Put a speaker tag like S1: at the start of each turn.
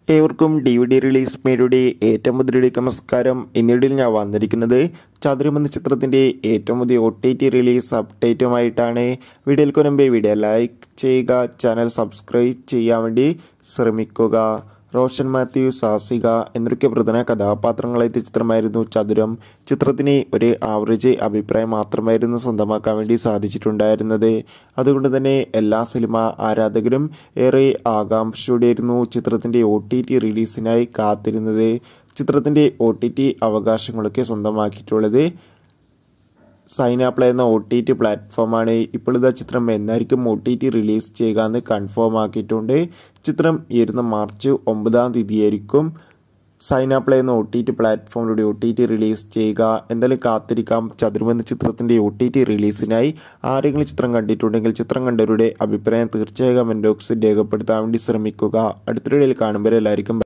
S1: ഏവർക്കും D V D release മേരുടെ ഏറ്റവും പുതിയ നമസ്കാരം എന്നിടയിൽ ഞാൻ വന്നിരിക്കുന്നത് ചതുരം എന്ന ചിത്രത്തിൻ്റെ ഏറ്റവും പുതിയ ഒ ടി ടി റിലീസ് അപ്ഡേറ്റുമായിട്ടാണ് വീഡിയോയിൽ കൊനുമ്പേ വീഡിയോ ലൈക്ക് ചെയ്യുക ചാനൽ സബ്സ്ക്രൈബ് ചെയ്യാൻ വേണ്ടി ശ്രമിക്കുക റോഷൻ മാത്യു സാസിക എന്നൊക്കെ പ്രധാന കഥാപാത്രങ്ങളെത്തിയ ചിത്രമായിരുന്നു ചതുരം ചിത്രത്തിന് ഒരു ആവറേജ് അഭിപ്രായം മാത്രമായിരുന്നു സ്വന്തമാക്കാൻ വേണ്ടി സാധിച്ചിട്ടുണ്ടായിരുന്നത് അതുകൊണ്ട് തന്നെ എല്ലാ സിനിമ ആരാധകരും ഏറെ ആകാംക്ഷയോടെയായിരുന്നു ചിത്രത്തിൻ്റെ ഒ ടി ടി റിലീസിനായി കാത്തിരുന്നത് ചിത്രത്തിൻ്റെ ഒ ടി ടി അവകാശങ്ങളൊക്കെ സ്വന്തമാക്കിയിട്ടുള്ളത് സൈനാപ്ലേ എന്ന ഒ ടി ടി പ്ലാറ്റ്ഫോമാണ് ഇപ്പോൾ ഇതാ ചിത്രം എന്നായിരിക്കും ഒ ടി ടി റിലീസ് ചെയ്യുക എന്ന് കൺഫേം ആക്കിയിട്ടുണ്ട് ചിത്രം ഈ വരുന്ന മാർച്ച് ഒമ്പതാം തീയതിയായിരിക്കും സൈനാപ്ലേ എന്ന ഒ ടി ടി പ്ലാറ്റ്ഫോമിലൂടെ ഒ ടി ടി റിലീസ് ചെയ്യുക എന്തായാലും കാത്തിരിക്കാം ചതുരം എന്ന ചിത്രത്തിൻ്റെ ഒ ടി ടി റിലീസിനായി ആരെങ്കിലും ചിത്രം കണ്ടിട്ടുണ്ടെങ്കിൽ ചിത്രം കണ്ടവരുടെ അഭിപ്രായം തീർച്ചയായും കമൻറ്റ് ബോക്സിൽ രേഖപ്പെടുത്താൻ വേണ്ടി ശ്രമിക്കുക അടുത്തിടയിൽ കാണുമ്പോൾ എല്ലാവർക്കും